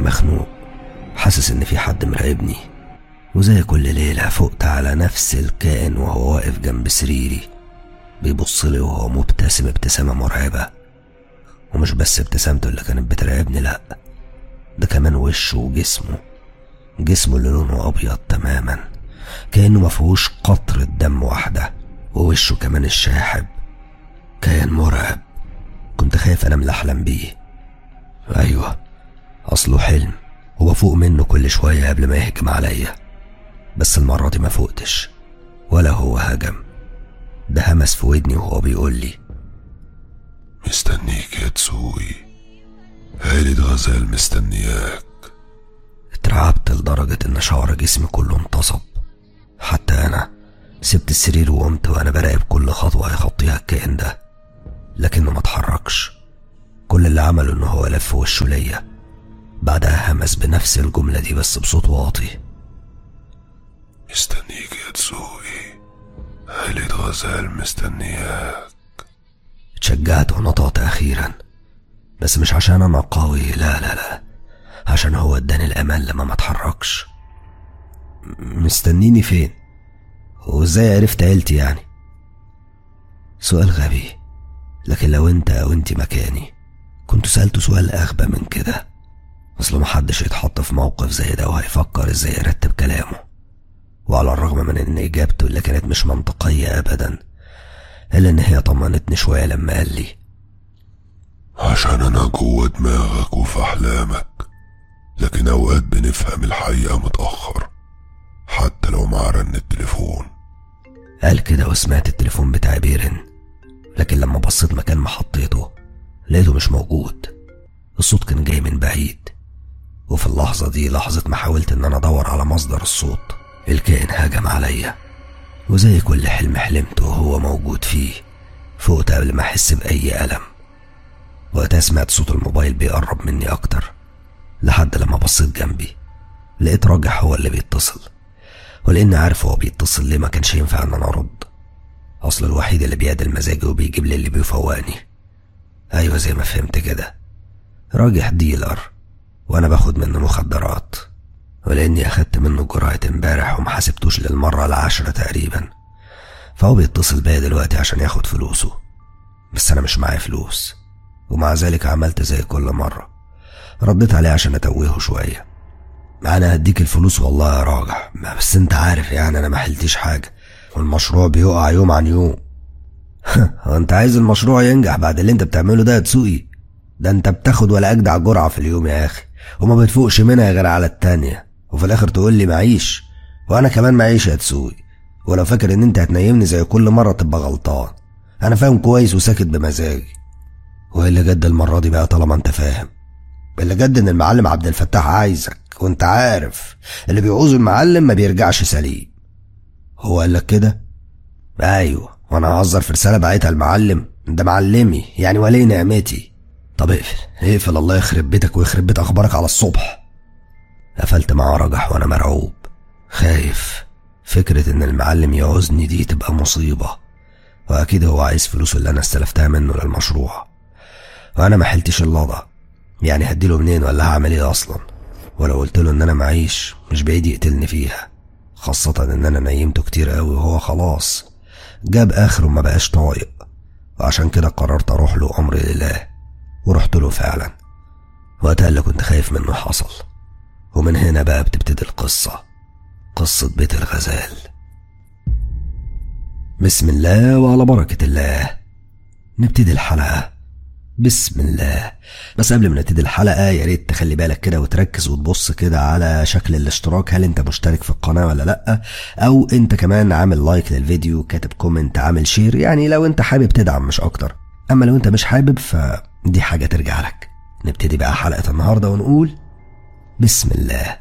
مخنوق حاسس ان في حد مراقبني وزي كل ليلة فقت على نفس الكائن وهو واقف جنب سريري بيبص لي وهو مبتسم ابتسامة مرعبة ومش بس ابتسامته اللي كانت بترعبني لأ ده كمان وشه وجسمه جسمه اللي لونه أبيض تماما كأنه مفيهوش قطرة دم واحدة ووشه كمان الشاحب كان مرعب كنت خايف أنام لأحلم بيه أيوة أصله حلم وبفوق منه كل شوية قبل ما يهجم عليا بس المرة دي ما فوقتش ولا هو هجم ده همس في ودني وهو بيقول لي مستنيك يا تسوقي عيلة غزال مستنياك اترعبت لدرجة إن شعر جسمي كله انتصب حتى أنا سبت السرير وقمت وأنا براقب كل خطوة هيخطيها الكائن ده لكنه ما اتحركش كل اللي عمله إن هو لف وشه ليا بعدها همس بنفس الجملة دي بس بصوت واطي مستنيك يا تسوقي عيلة غزال مستنياك اتشجعت ونطقت أخيرا بس مش عشان أنا قوي لا لا لا عشان هو اداني الأمان لما ما اتحركش م- مستنيني فين وازاي عرفت عيلتي يعني سؤال غبي لكن لو انت او انت مكاني كنت سألته سؤال أغبى من كده أصل محدش يتحط في موقف زي ده وهيفكر ازاي يرتب كلامه وعلى الرغم من ان اجابته اللي كانت مش منطقية ابدا الا ان هي طمنتني شوية لما قال لي عشان انا جوه دماغك وفي احلامك لكن اوقات بنفهم الحقيقة متأخر حتى لو مع رن التليفون قال كده وسمعت التليفون بتاعي بيرن لكن لما بصيت مكان ما حطيته لقيته مش موجود الصوت كان جاي من بعيد وفي اللحظة دي لحظة ما حاولت إن أنا أدور على مصدر الصوت الكائن هجم عليا وزي كل حلم حلمته وهو موجود فيه فقت قبل ما أحس بأي ألم وقتها سمعت صوت الموبايل بيقرب مني أكتر لحد لما بصيت جنبي لقيت راجح هو اللي بيتصل ولأني عارف هو بيتصل ليه ما كانش ينفع إن أنا أرد أصل الوحيد اللي بيعدل مزاجي وبيجيب لي اللي بيفوقني أيوة زي ما فهمت كده راجح ديلر وأنا باخد منه مخدرات ولأني أخدت منه جرعة امبارح وما حسبتوش للمرة العاشرة تقريبا فهو بيتصل بيا دلوقتي عشان ياخد فلوسه بس أنا مش معايا فلوس ومع ذلك عملت زي كل مرة رديت عليه عشان أتوهه شوية أنا هديك الفلوس والله يا راجح ما بس أنت عارف يعني أنا ما حلتيش حاجة والمشروع بيقع يوم عن يوم هو أنت عايز المشروع ينجح بعد اللي أنت بتعمله ده يا تسوقي ده أنت بتاخد ولا أجدع جرعة في اليوم يا أخي وما بتفوقش منها غير على التانية وفي الآخر تقول لي معيش وأنا كمان معيش يا تسوقي ولو فاكر إن أنت هتنيمني زي كل مرة تبقى غلطان أنا فاهم كويس وساكت بمزاجي وايه اللي جد المرة دي بقى طالما انت فاهم اللي جد ان المعلم عبد الفتاح عايزك وانت عارف اللي بيعوز المعلم ما بيرجعش سليم هو قال لك كده ايوه وانا ههزر في رسالة بعتها المعلم ده معلمي يعني ولي نعمتي طب اقفل اقفل الله يخرب بيتك ويخرب بيت اخبارك على الصبح قفلت معاه رجح وانا مرعوب خايف فكرة ان المعلم يعوزني دي تبقى مصيبة واكيد هو عايز فلوسه اللي انا استلفتها منه للمشروع وانا ما حلتش اللضع يعني هديله منين ولا هعمل ايه اصلا ولو قلت له ان انا معيش مش بعيد يقتلني فيها خاصة ان انا نيمته كتير قوي وهو خلاص جاب اخره ما بقاش طايق وعشان كده قررت اروح له امر لله ورحت له فعلا وقتها اللي كنت خايف منه حصل ومن هنا بقى بتبتدي القصة قصة بيت الغزال بسم الله وعلى بركة الله نبتدي الحلقة بسم الله بس قبل ما نبتدي الحلقة يا ريت تخلي بالك كده وتركز وتبص كده على شكل الاشتراك هل انت مشترك في القناة ولا لأ او انت كمان عامل لايك للفيديو كاتب كومنت عامل شير يعني لو انت حابب تدعم مش اكتر اما لو انت مش حابب فدي حاجة ترجع لك نبتدي بقى حلقة النهاردة ونقول بسم الله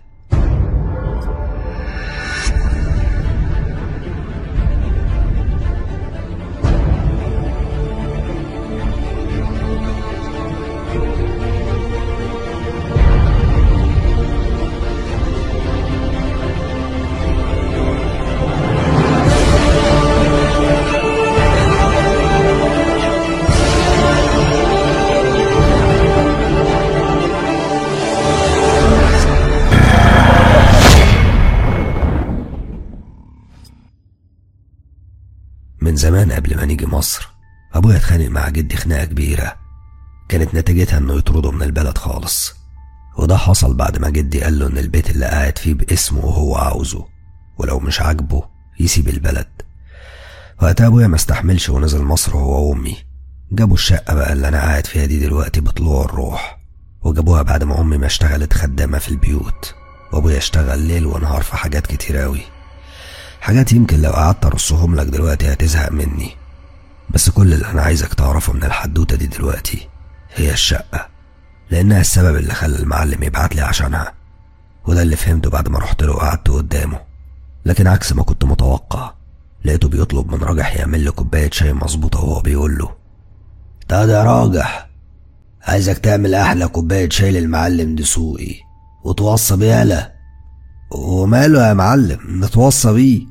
من زمان قبل ما نيجي مصر أبويا اتخانق مع جدي خناقة كبيرة كانت نتيجتها إنه يطرده من البلد خالص وده حصل بعد ما جدي قال له إن البيت اللي قاعد فيه باسمه وهو عاوزه ولو مش عاجبه يسيب البلد وقتها أبويا ما استحملش ونزل مصر هو وأمي جابوا الشقة بقى اللي أنا قاعد فيها دي دلوقتي بطلوع الروح وجابوها بعد ما أمي ما اشتغلت خدامة في البيوت وأبويا اشتغل ليل ونهار في حاجات كتير أوي حاجات يمكن لو قعدت أرصهم لك دلوقتي هتزهق مني بس كل اللي أنا عايزك تعرفه من الحدوتة دي دلوقتي هي الشقة لأنها السبب اللي خلى المعلم يبعت لي عشانها وده اللي فهمته بعد ما رحت له وقعدت قدامه لكن عكس ما كنت متوقع لقيته بيطلب من راجح يعمل لي كوباية شاي مظبوطة وهو بيقول له تعال يا راجح عايزك تعمل أحلى كوباية شاي للمعلم دسوقي وتوصى بيها له وماله يا معلم نتوصى بيه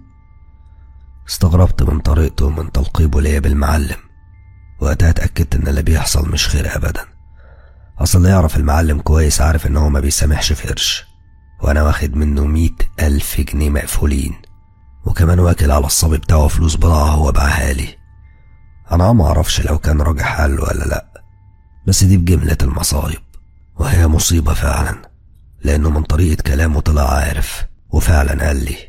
استغربت من طريقته ومن تلقيبه ليا بالمعلم وقتها اتأكدت إن اللي بيحصل مش خير أبدا أصل اللي يعرف المعلم كويس عارف إن هو ما بيسامحش في قرش وأنا واخد منه مية ألف جنيه مقفولين وكمان واكل على الصبي بتاعه فلوس بضاعة هو باعها لي أنا ما أعرفش لو كان راجع حل ولا لأ بس دي بجملة المصايب وهي مصيبة فعلا لأنه من طريقة كلامه طلع عارف وفعلا قال لي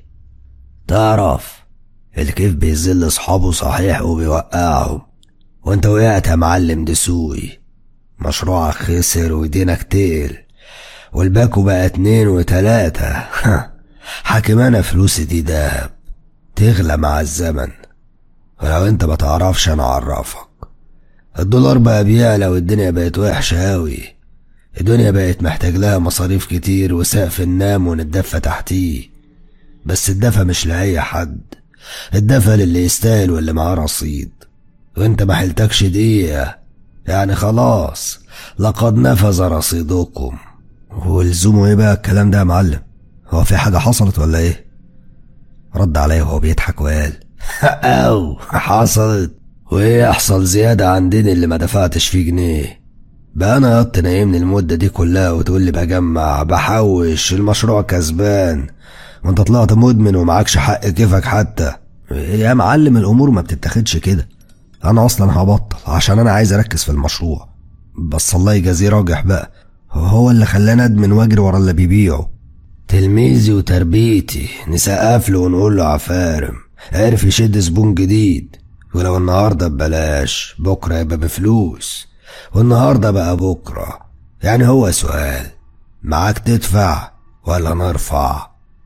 تعرف الكيف بيذل أصحابه صحيح وبيوقعهم وانت وقعت يا معلم دسوقي مشروعك خسر ودينك تقل والباكو بقى اتنين وتلاتة حاكم انا فلوسي دي دهب تغلى مع الزمن ولو انت ما تعرفش انا اعرفك الدولار بقى بيعلى والدنيا بقت وحشة اوي الدنيا بقت محتاج لها مصاريف كتير وسقف ننام ونتدفى تحتيه بس الدفى مش لأي حد الدفى للي يستاهل واللي معاه رصيد وانت ما حلتكش دقيقة يعني خلاص لقد نفذ رصيدكم ولزومه ايه بقى الكلام ده يا معلم هو في حاجة حصلت ولا ايه رد عليا وهو بيضحك وقال او حصلت وايه يحصل زيادة عن دين اللي ما دفعتش فيه جنيه بقى انا قط نايمني المدة دي كلها وتقول لي بجمع بحوش المشروع كسبان وانت طلعت مدمن ومعكش حق كيفك حتى يا معلم الامور ما بتتاخدش كده انا اصلا هبطل عشان انا عايز اركز في المشروع بس الله يجازيه راجح بقى هو اللي خلاني ادمن واجري ورا اللي بيبيعه تلميذي وتربيتي نسقف له ونقول له عفارم عرف يشد زبون جديد ولو النهارده ببلاش بكره يبقى بفلوس والنهارده بقى بكره يعني هو سؤال معاك تدفع ولا نرفع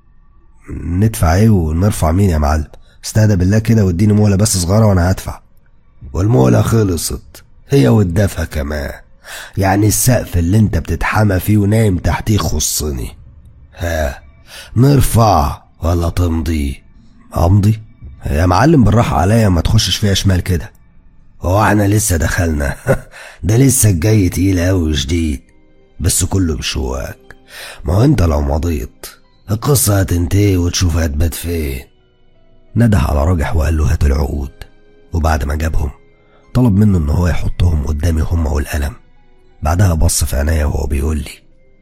ندفع ايه ونرفع مين يا معلم استهدى بالله كده واديني مهله بس صغيره وانا هدفع والمهله خلصت هي والدفع كمان يعني السقف اللي انت بتتحمى فيه ونايم تحتيه خصني ها نرفع ولا تمضي امضي يا معلم بالراحة عليا ما تخشش فيها شمال كده هو احنا لسه دخلنا ده لسه الجاي تقيل اوي جديد بس كله بشواك ما هو انت لو مضيت القصة هتنتهي وتشوف هتبات فين نده على راجح وقال له هات العقود وبعد ما جابهم طلب منه ان هو يحطهم قدامي هما والقلم بعدها بص في عينيا وهو بيقول لي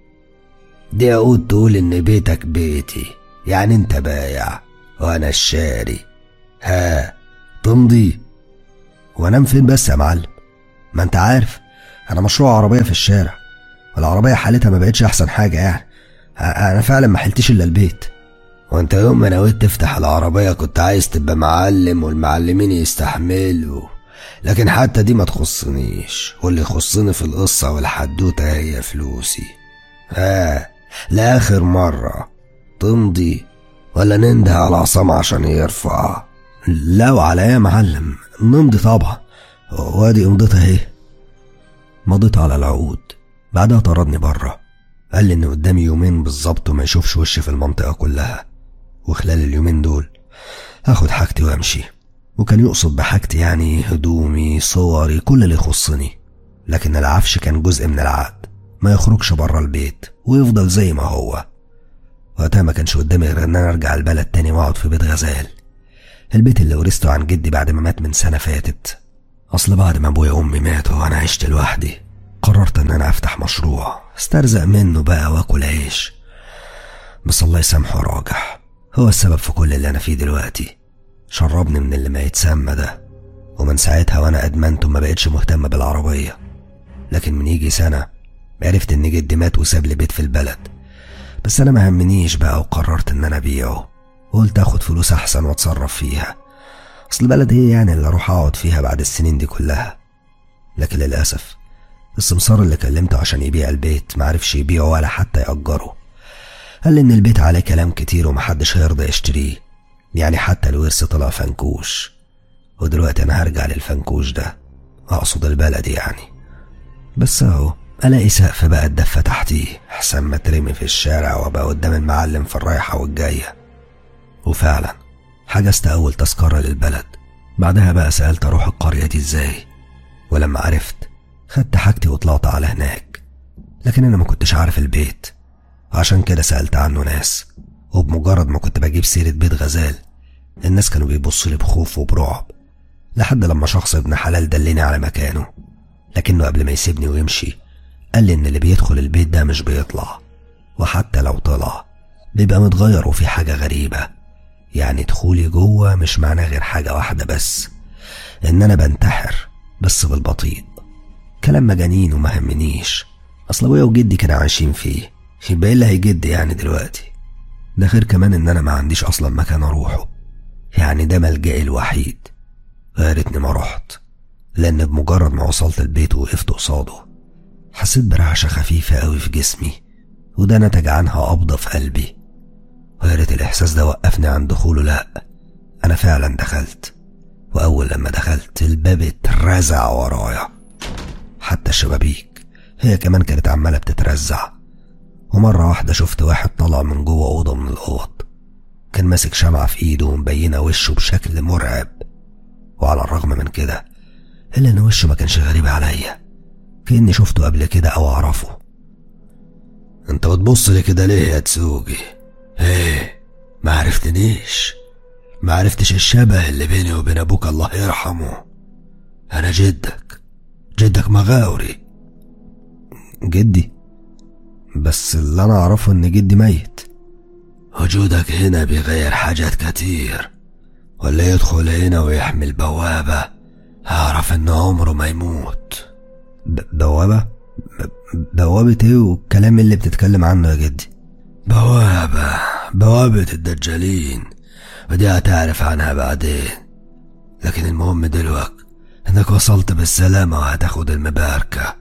دي عقود تقول ان بيتك بيتي يعني انت بايع وانا الشاري ها تمضي وانام فين بس يا معلم ما انت عارف انا مشروع عربية في الشارع والعربية حالتها ما بقتش احسن حاجة يعني انا فعلا ما حلتش الا البيت وانت يوم ما نويت تفتح العربية كنت عايز تبقى معلم والمعلمين يستحملوا لكن حتى دي ما تخصنيش واللي يخصني في القصة والحدوتة هي فلوسي ها لآخر مرة تمضي ولا ننده على عصام عشان يرفع لا وعلى ايه يا معلم نمضي طبعا وادي امضتها اهي مضيت على العقود بعدها طردني بره قال لي ان قدامي يومين بالظبط وما يشوفش وشي في المنطقة كلها وخلال اليومين دول هاخد حاجتي وامشي وكان يقصد بحاجتي يعني هدومي صوري كل اللي يخصني لكن العفش كان جزء من العقد ما يخرجش بره البيت ويفضل زي ما هو وقتها ما كانش قدامي غير ان انا ارجع البلد تاني واقعد في بيت غزال البيت اللي ورثته عن جدي بعد ما مات من سنة فاتت اصل بعد ما ابويا وامي ماتوا وانا عشت لوحدي قررت ان انا افتح مشروع استرزق منه بقى واكل عيش بس الله يسامحه راجح هو السبب في كل اللي انا فيه دلوقتي شربني من اللي ما يتسمى ده ومن ساعتها وانا ادمنت وما بقتش مهتم بالعربية لكن من يجي سنة عرفت ان جدي مات وساب لي بيت في البلد بس انا ما همنيش بقى وقررت ان انا ابيعه وقلت اخد فلوس احسن واتصرف فيها اصل البلد ايه يعني اللي اروح اقعد فيها بعد السنين دي كلها لكن للاسف السمسار اللي كلمته عشان يبيع البيت معرفش يبيعه ولا حتى يأجره قال لي ان البيت عليه كلام كتير ومحدش هيرضى يشتريه يعني حتى الورث طلع فنكوش ودلوقتي انا هرجع للفنكوش ده اقصد البلد يعني بس اهو الاقي سقف بقى الدفه تحتيه احسن ما ترمي في الشارع وابقى قدام المعلم في الرايحه والجايه وفعلا حجزت اول تذكره للبلد بعدها بقى سالت اروح القريه دي ازاي ولما عرفت خدت حاجتي وطلعت على هناك لكن انا ما كنتش عارف البيت عشان كده سالت عنه ناس وبمجرد ما كنت بجيب سيره بيت غزال الناس كانوا بيبصوا لي بخوف وبرعب لحد لما شخص ابن حلال دلني على مكانه لكنه قبل ما يسيبني ويمشي قال لي ان اللي بيدخل البيت ده مش بيطلع وحتى لو طلع بيبقى متغير وفي حاجة غريبة يعني دخولي جوه مش معناه غير حاجة واحدة بس ان انا بنتحر بس بالبطيء كلام مجانين وما همنيش اصل ابويا وجدي كانوا عايشين فيه يبقى ايه اللي هيجد يعني دلوقتي ده غير كمان ان انا ما عنديش اصلا مكان اروحه يعني ده ملجئي الوحيد يا ريتني ما رحت لان بمجرد ما وصلت البيت ووقفت قصاده حسيت برعشة خفيفة قوي في جسمي وده نتج عنها قبضة في قلبي ويا ريت الإحساس ده وقفني عن دخوله لأ أنا فعلا دخلت وأول لما دخلت الباب اترزع ورايا حتى الشبابيك هي كمان كانت عمالة بتترزع ومرة واحدة شفت واحد طلع من جوه أوضة من الأوض كان ماسك شمعة في إيده ومبينة وشه بشكل مرعب وعلى الرغم من كده إلا إن وشه ما كانش غريب عليا كأني شفته قبل كده أو أعرفه أنت بتبص لي كده ليه يا تسوقي؟ إيه ما عرفتنيش ما عرفتش الشبه اللي بيني وبين أبوك الله يرحمه أنا جدك جدك مغاوري جدي بس اللي أنا أعرفه إن جدي ميت وجودك هنا بيغير حاجات كتير واللي يدخل هنا ويحمل بوابة هعرف إن عمره ما يموت ب- بوابة؟ ب- بوابة ايه والكلام اللي بتتكلم عنه يا جدي؟ بوابة بوابة الدجالين ودي هتعرف عنها بعدين لكن المهم دلوقتي انك وصلت بالسلامة وهتاخد المباركة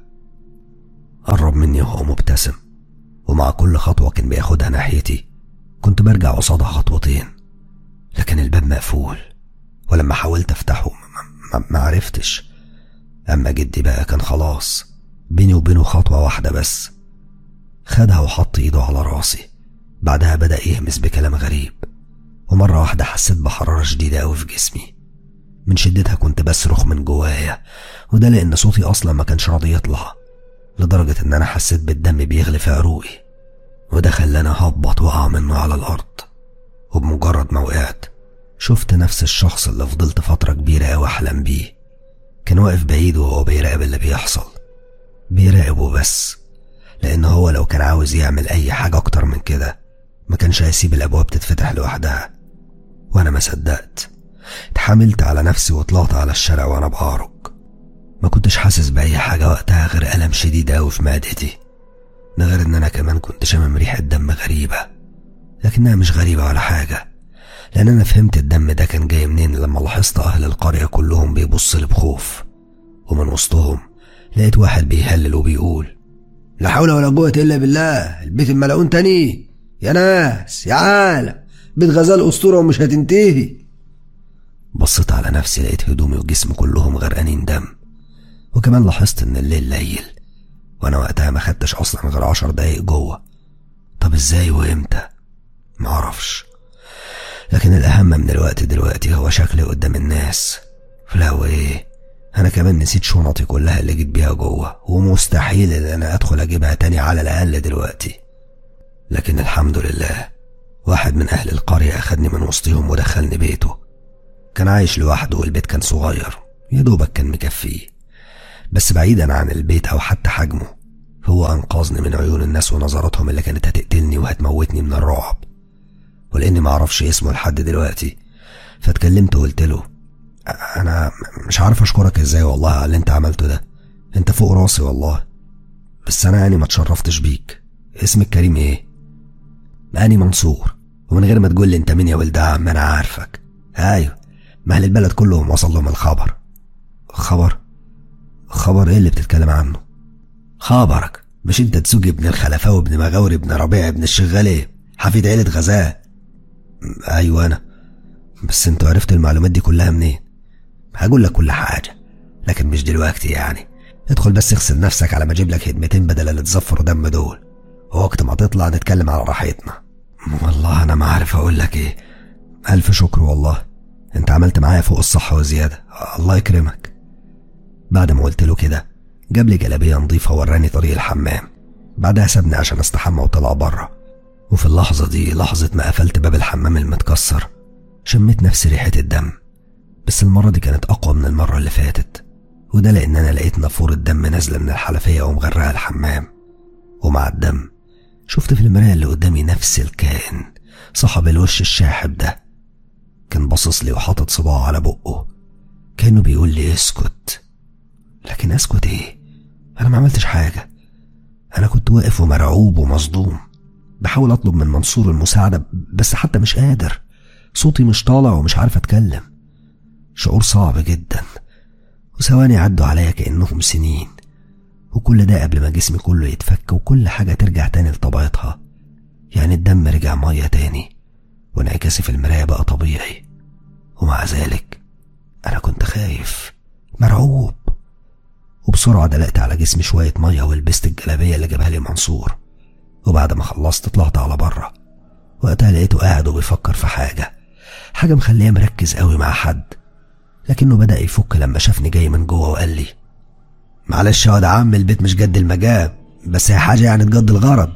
قرب مني وهو مبتسم ومع كل خطوة كان بياخدها ناحيتي كنت برجع قصادها خطوتين لكن الباب مقفول ولما حاولت افتحه ما- ما- ما عرفتش اما جدي بقى كان خلاص بيني وبينه خطوة واحدة بس خدها وحط ايده على راسي بعدها بدأ يهمس بكلام غريب ومرة واحدة حسيت بحرارة شديدة أوي في جسمي من شدتها كنت بصرخ من جوايا وده لأن صوتي أصلا ما كانش راضي يطلع لدرجة إن أنا حسيت بالدم بيغلي في عروقي وده خلاني أهبط وأقع منه على الأرض وبمجرد ما وقعت شفت نفس الشخص اللي فضلت فترة كبيرة أوي أحلم بيه كان واقف بعيد وهو بيراقب اللي بيحصل بيراقب وبس لأن هو لو كان عاوز يعمل أي حاجة أكتر من كده ما كانش هيسيب الأبواب تتفتح لوحدها وأنا ما صدقت اتحملت على نفسي وطلعت على الشارع وأنا بعرج ما كنتش حاسس بأي حاجة وقتها غير ألم شديد أوي في معدتي ده غير إن أنا كمان كنت شامم ريحة دم غريبة لكنها مش غريبة ولا حاجة لأن أنا فهمت الدم ده كان جاي منين لما لاحظت أهل القرية كلهم بيبص لي بخوف ومن وسطهم لقيت واحد بيهلل وبيقول لا حول ولا قوة إلا بالله البيت الملعون تاني يا ناس يا عالم بيت غزال أسطورة ومش هتنتهي بصيت على نفسي لقيت هدومي وجسمي كلهم غرقانين دم وكمان لاحظت إن الليل ليل وأنا وقتها ما خدتش أصلا غير عشر دقايق جوه طب إزاي وإمتى معرفش لكن الأهم من الوقت دلوقتي هو شكلي قدام الناس لا وإيه أنا كمان نسيت شنطي كلها اللي جيت بيها جوه ومستحيل إن أنا أدخل أجيبها تاني على الأقل دلوقتي لكن الحمد لله واحد من أهل القرية أخدني من وسطهم ودخلني بيته كان عايش لوحده والبيت كان صغير يا دوبك كان مكفيه بس بعيدا عن البيت أو حتى حجمه هو أنقذني من عيون الناس ونظراتهم اللي كانت هتقتلني وهتموتني من الرعب ولاني ما اعرفش اسمه لحد دلوقتي فاتكلمت وقلت له انا مش عارف اشكرك ازاي والله على اللي انت عملته ده انت فوق راسي والله بس انا يعني ما اتشرفتش بيك اسمك كريم ايه اني منصور ومن غير ما تقول لي انت مين يا ولد عم انا عارفك ايوه ما اهل البلد كلهم وصل لهم الخبر خبر خبر ايه اللي بتتكلم عنه خبرك مش انت تسوقي ابن الخلفاوي ابن مغاوري ابن ربيع ابن الشغالي حفيد عيلة غزاة ايوه انا بس انتوا عرفتوا المعلومات دي كلها منين هقول لك كل حاجة لكن مش دلوقتي يعني ادخل بس اغسل نفسك على ما اجيب لك هدمتين بدل اللي تزفروا دم دول ووقت ما تطلع نتكلم على راحتنا والله انا ما عارف اقول لك ايه الف شكر والله انت عملت معايا فوق الصح وزيادة الله يكرمك بعد ما قلت له كده جاب لي جلابية نظيفة وراني طريق الحمام بعدها سابني عشان استحمى وطلع بره وفي اللحظة دي لحظة ما قفلت باب الحمام المتكسر شميت نفس ريحة الدم بس المرة دي كانت أقوى من المرة اللي فاتت وده لأن أنا لقيت نافورة دم نازلة من الحنفية ومغرقة الحمام ومع الدم شفت في المراية اللي قدامي نفس الكائن صاحب الوش الشاحب ده كان باصص لي وحاطط صباعه على بقه كانه بيقول لي اسكت لكن اسكت ايه انا ما عملتش حاجه انا كنت واقف ومرعوب ومصدوم بحاول اطلب من منصور المساعده بس حتى مش قادر صوتي مش طالع ومش عارف اتكلم شعور صعب جدا وثواني عدوا عليا كانهم سنين وكل ده قبل ما جسمي كله يتفك وكل حاجه ترجع تاني لطبيعتها يعني الدم رجع ميه تاني وانعكاسي في المرايه بقى طبيعي ومع ذلك انا كنت خايف مرعوب وبسرعة دلقت على جسمي شوية مية ولبست الجلابية اللي جابها لي منصور وبعد ما خلصت طلعت على بره وقتها لقيته قاعد وبيفكر في حاجة حاجة مخليه مركز قوي مع حد لكنه بدأ يفك لما شافني جاي من جوه وقال لي معلش يا واد عم البيت مش جد المجال بس هي حاجة يعني تجد الغرض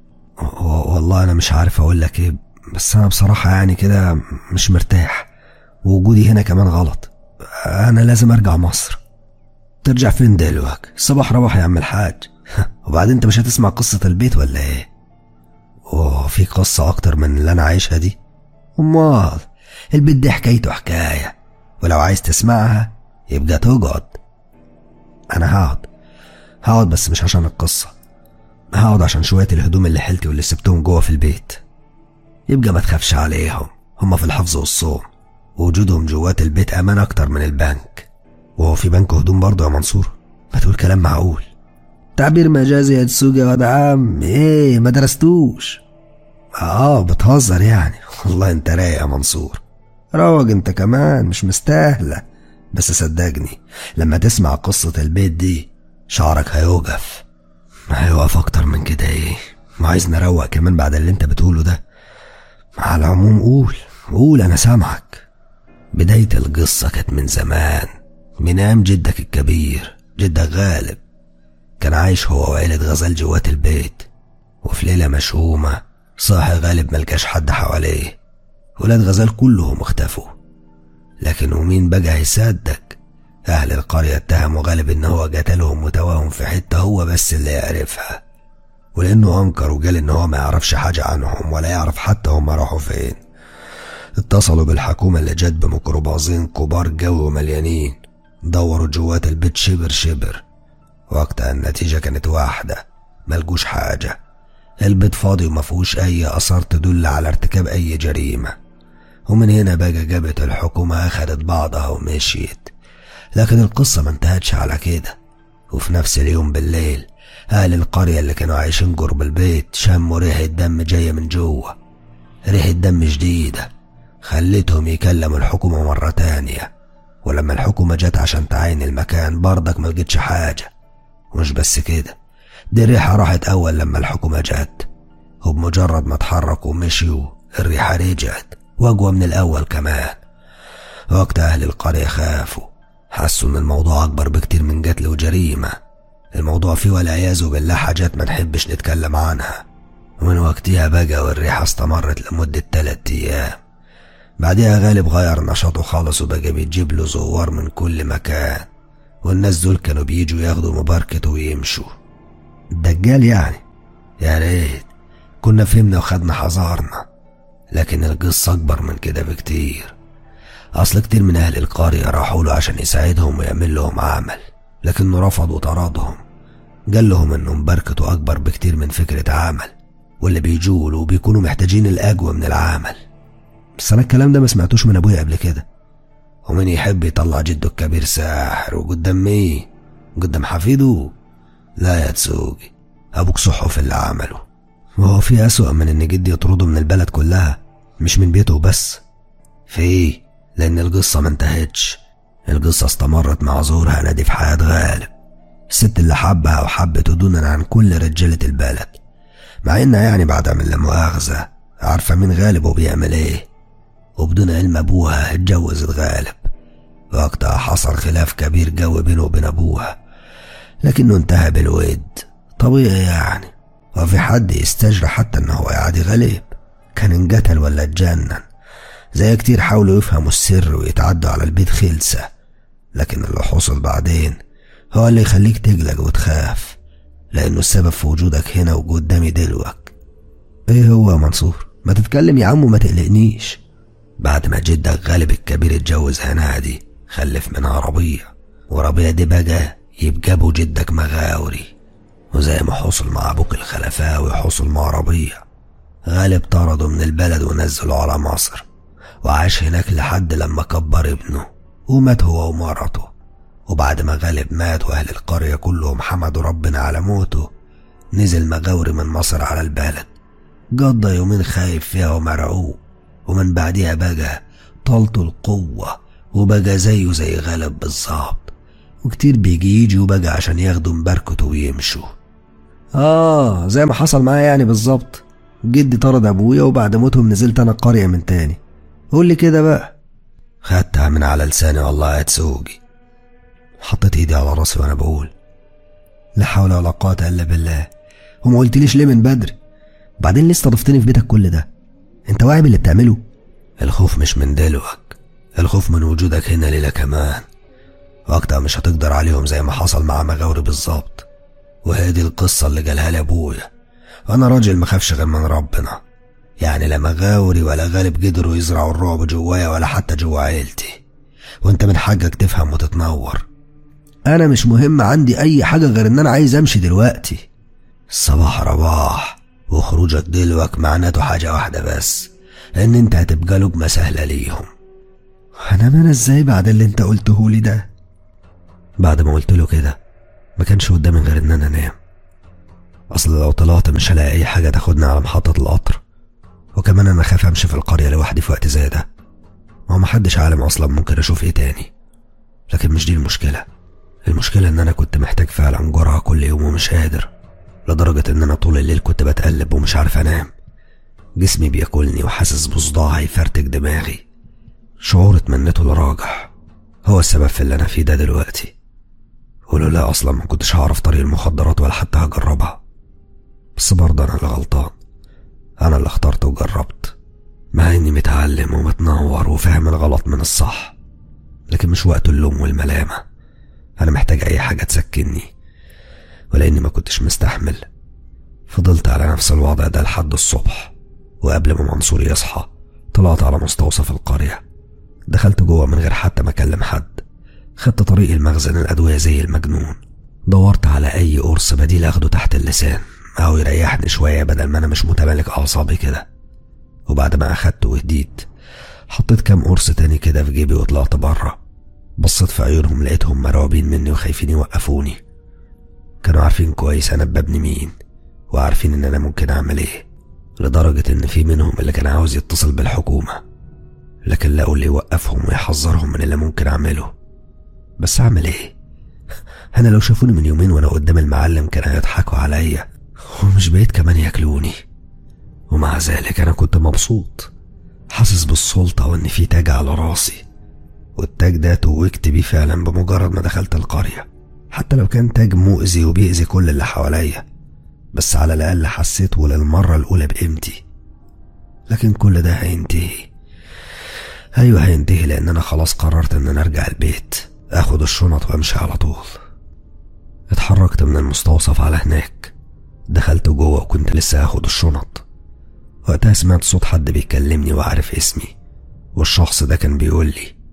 والله أنا مش عارف أقول لك إيه بس أنا بصراحة يعني كده مش مرتاح ووجودي هنا كمان غلط أنا لازم أرجع مصر ترجع فين دلوقتي الصباح ربح يا عم الحاج وبعدين انت مش هتسمع قصة البيت ولا ايه اوه في قصة اكتر من اللي انا عايشها دي امال البيت دي حكايته حكاية ولو عايز تسمعها يبقى تقعد انا هقعد هقعد بس مش عشان القصة هقعد عشان شوية الهدوم اللي حلتي واللي سبتهم جوه في البيت يبقى ما تخافش عليهم هما في الحفظ والصوم ووجودهم جوات البيت امان اكتر من البنك وهو في بنك هدوم برضه يا منصور ما تقول كلام معقول تعبير مجازي يا تسوق يا واد عم ايه ما درستوش اه بتهزر يعني والله انت رايق يا منصور روج انت كمان مش مستاهلة بس صدقني لما تسمع قصة البيت دي شعرك هيوقف هيوقف اكتر من كده ايه وعايز نروق كمان بعد اللي انت بتقوله ده على العموم قول قول انا سامعك بداية القصة كانت من زمان من أيام جدك الكبير جدك غالب كان عايش هو وعيلة غزال جوات البيت وفي ليلة مشؤومة صاحي غالب ملقاش حد حواليه ولاد غزال كلهم اختفوا لكن ومين بقى هيصدق أهل القرية اتهموا غالب إن هو قتلهم وتواهم في حتة هو بس اللي يعرفها ولأنه أنكر وقال إن هو ما يعرفش حاجة عنهم ولا يعرف حتى هم راحوا فين اتصلوا بالحكومة اللي جت بميكروباصين كبار جو ومليانين دوروا جوات البيت شبر شبر وقتها النتيجة كانت واحدة ملقوش حاجة البيت فاضي ومفهوش أي أثار تدل على ارتكاب أي جريمة ومن هنا بقى جابت الحكومة أخدت بعضها ومشيت لكن القصة ما انتهتش على كده وفي نفس اليوم بالليل أهل القرية اللي كانوا عايشين قرب البيت شموا ريحة دم جاية من جوه ريحة دم جديدة خلتهم يكلموا الحكومة مرة تانية ولما الحكومة جت عشان تعاين المكان برضك ما لقيتش حاجة ومش بس كده دي الريحة راحت أول لما الحكومة جت وبمجرد ما اتحركوا ومشيوا الريحة رجعت وأقوى من الأول كمان وقت أهل القرية خافوا حسوا إن الموضوع أكبر بكتير من قتل وجريمة الموضوع فيه والعياذ بالله حاجات ما نحبش نتكلم عنها ومن وقتها بقى والريحة استمرت لمدة تلات أيام بعدها غالب غير نشاطه خالص وبقى بيجيب له زوار من كل مكان والناس دول كانوا بيجوا ياخدوا مباركته ويمشوا الدجال يعني يا ريت كنا فهمنا وخدنا حذرنا لكن القصة أكبر من كده بكتير أصل كتير من أهل القرية راحوا له عشان يساعدهم ويعمل لهم عمل لكنه رفض وطردهم قال لهم إنهم بركته أكبر بكتير من فكرة عمل واللي بيجوا له بيكونوا محتاجين الأقوى من العمل بس أنا الكلام ده ما سمعتوش من أبويا قبل كده ومين يحب يطلع جده الكبير ساحر وقدام مين قدام حفيده لا يا تسوقي أبوك صحه في اللي عمله وهو في أسوأ من إن جدي يطرده من البلد كلها مش من بيته بس في إيه؟ لأن القصة ما انتهتش القصة استمرت مع ظهورها نادي في حياة غالب الست اللي حبها وحبته دونا عن كل رجالة البلد مع إنها يعني بعدها من لا مؤاخذة عارفة مين غالب وبيعمل إيه وبدون علم أبوها اتجوزت غالب وقتها حصل خلاف كبير جو بينه وبين أبوها لكنه انتهى بالود طبيعي يعني وفي حد يستجرى حتى إن هو يعادي غالب كان انقتل ولا اتجنن زي كتير حاولوا يفهموا السر ويتعدوا على البيت خلسة لكن اللي حصل بعدين هو اللي يخليك تقلق وتخاف لأنه السبب في وجودك هنا وقدامي دلوك ايه هو يا منصور ما تتكلم يا عم وما تقلقنيش بعد ما جدك غالب الكبير اتجوز هنادي خلف منها ربيع وربيع دي بقى يبقى ابو جدك مغاوري وزي ما حصل مع ابوك الخلفاوي حصل مع ربيع غالب طرده من البلد ونزله على مصر وعاش هناك لحد لما كبر ابنه ومات هو ومرته وبعد ما غالب مات واهل القرية كلهم حمدوا ربنا على موته نزل مغاوري من مصر على البلد قضى يومين خايف فيها ومرعوب ومن بعدها بقى طالته القوة وبقى زيه زي غالب بالظبط وكتير بيجي يجي وبقى عشان ياخدوا مباركته ويمشوا اه زي ما حصل معايا يعني بالظبط جدي طرد ابويا وبعد موتهم نزلت انا القرية من تاني قول لي كده بقى خدتها من على لساني والله يا تسوقي حطيت ايدي على راسي وانا بقول لا حول ولا قوة الا بالله وما قلتليش ليه من بدري بعدين ليه استضفتني في بيتك كل ده انت واعي باللي بتعمله الخوف مش من دلوك الخوف من وجودك هنا ليلة كمان وقتها مش هتقدر عليهم زي ما حصل مع مغاوري بالظبط وهي دي القصة اللي قالها لي أبويا أنا راجل مخافش غير من ربنا يعني لا مغاوري ولا غالب قدروا يزرعوا الرعب جوايا ولا حتى جوا عيلتي وانت من حقك تفهم وتتنور أنا مش مهم عندي أي حاجة غير إن أنا عايز أمشي دلوقتي الصباح رباح وخروجك دلوك معناته حاجة واحدة بس إن أنت هتبقى لقمة سهلة ليهم أنا أنا إزاي بعد اللي أنت قلته لي ده بعد ما قلت له كده ما كانش قدامي غير إن أنا أنام أصل لو طلعت مش هلاقي أي حاجة تاخدني على محطة القطر وكمان أنا خايف أمشي في القرية لوحدي في وقت زي ده ما محدش عالم أصلا ممكن أشوف إيه تاني لكن مش دي المشكلة المشكلة إن أنا كنت محتاج فعلا جرعة كل يوم ومش قادر لدرجة إن أنا طول الليل كنت بتقلب ومش عارف أنام جسمي بياكلني وحاسس بصداع هيفرتك دماغي شعور اتمنيته لراجح هو السبب في اللي أنا فيه ده دلوقتي ولولا أصلا ما كنتش هعرف طريق المخدرات ولا حتى هجربها بس برضه أنا اللي غلطان أنا اللي اخترت وجربت مع إني متعلم ومتنور وفاهم الغلط من الصح لكن مش وقت اللوم والملامة أنا محتاج أي حاجة تسكنني ولأني ما كنتش مستحمل فضلت على نفس الوضع ده لحد الصبح وقبل ما منصور يصحى طلعت على مستوصف القرية دخلت جوه من غير حتى ما أكلم حد خدت طريق المخزن الأدوية زي المجنون دورت على أي قرص بديل أخده تحت اللسان أو يريحني شوية بدل ما أنا مش متمالك أعصابي كده وبعد ما أخدت وهديت حطيت كام قرص تاني كده في جيبي وطلعت بره بصيت في عيونهم لقيتهم مرعوبين مني وخايفين يوقفوني كانوا عارفين كويس أنا ببني مين وعارفين إن أنا ممكن أعمل إيه لدرجة إن في منهم اللي كان عاوز يتصل بالحكومة لكن لقوا اللي يوقفهم ويحذرهم من اللي ممكن أعمله بس أعمل إيه؟ أنا لو شافوني من يومين وأنا قدام المعلم كانوا هيضحكوا عليا ومش بقيت كمان ياكلوني ومع ذلك أنا كنت مبسوط حاسس بالسلطة وإن في تاج على راسي والتاج ده توجت بيه فعلا بمجرد ما دخلت القرية حتى لو كان تاج مؤذي وبيأذي كل اللي حواليا بس على الأقل حسيت وللمرة الأولى بقيمتي لكن كل ده هينتهي أيوه هينتهي لأن أنا خلاص قررت إن أنا أرجع البيت أخد الشنط وأمشي على طول اتحركت من المستوصف على هناك دخلت جوه وكنت لسه هاخد الشنط وقتها سمعت صوت حد بيكلمني وعارف اسمي والشخص ده كان بيقول لي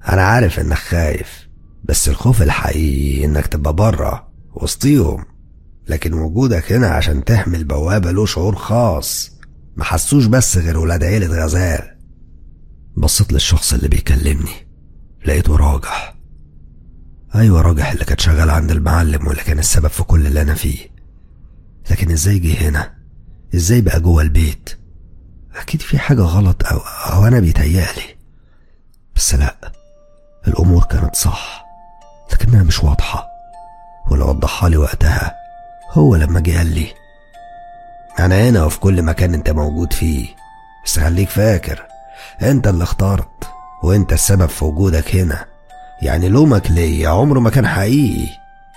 انا عارف انك خايف بس الخوف الحقيقي انك تبقى بره وسطيهم لكن وجودك هنا عشان تحمي البوابة له شعور خاص محسوش بس غير ولاد عيلة غزال بصيت للشخص اللي بيكلمني لقيته راجح ايوه راجح اللي كانت شغال عند المعلم واللي كان السبب في كل اللي انا فيه لكن ازاي جه هنا ازاي بقى جوه البيت اكيد في حاجه غلط او او انا بيتهيألي بس لا الامور كانت صح لكنها مش واضحه واللي وضحها لي وقتها هو لما جه قال لي انا هنا وفي كل مكان انت موجود فيه بس خليك فاكر انت اللي اخترت وانت السبب في وجودك هنا يعني لومك ليا عمره ما كان حقيقي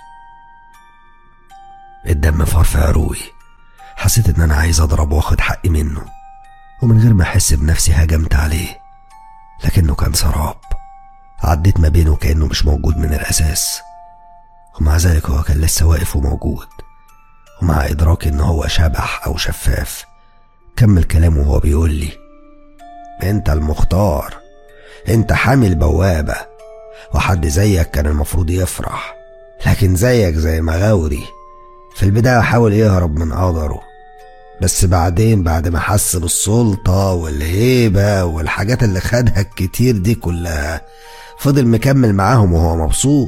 الدم فار في عروقي حسيت ان انا عايز اضرب واخد حقي منه ومن غير ما احس بنفسي هجمت عليه لكنه كان سراب عديت ما بينه كانه مش موجود من الاساس ومع ذلك هو كان لسه واقف وموجود ومع ادراكي ان هو شبح او شفاف كمل كلامه وهو بيقول لي انت المختار انت حامي البوابة وحد زيك كان المفروض يفرح لكن زيك زي مغاوري في البداية حاول يهرب من قدره بس بعدين بعد ما حس بالسلطة والهيبة والحاجات اللي خدها الكتير دي كلها فضل مكمل معاهم وهو مبسوط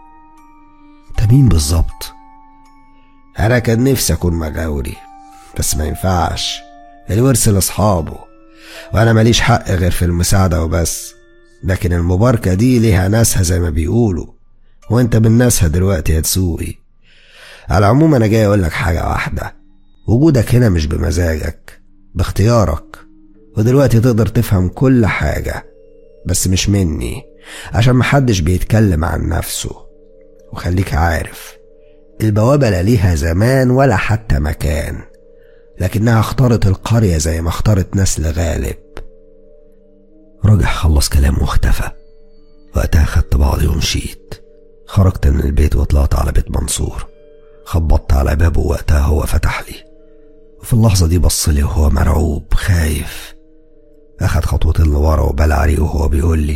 انت مين بالظبط انا كان نفسي اكون مغاوري بس ما ينفعش الورث لاصحابه وانا ماليش حق غير في المساعدة وبس لكن المباركة دي ليها ناسها زي ما بيقولوا وانت من ناسها دلوقتي يا تسوقي على العموم انا جاي اقول لك حاجة واحدة وجودك هنا مش بمزاجك باختيارك ودلوقتي تقدر تفهم كل حاجة بس مش مني عشان محدش بيتكلم عن نفسه وخليك عارف البوابة لا ليها زمان ولا حتى مكان لكنها اختارت القرية زي ما اختارت نسل غالب رجح خلص كلامه واختفى وقتها خدت بعضي ومشيت خرجت من البيت وطلعت على بيت منصور خبطت على بابه وقتها هو فتح لي وفي اللحظة دي بصلي وهو مرعوب خايف أخد خطوتين لورا وبلع ريقه وهو بيقول لي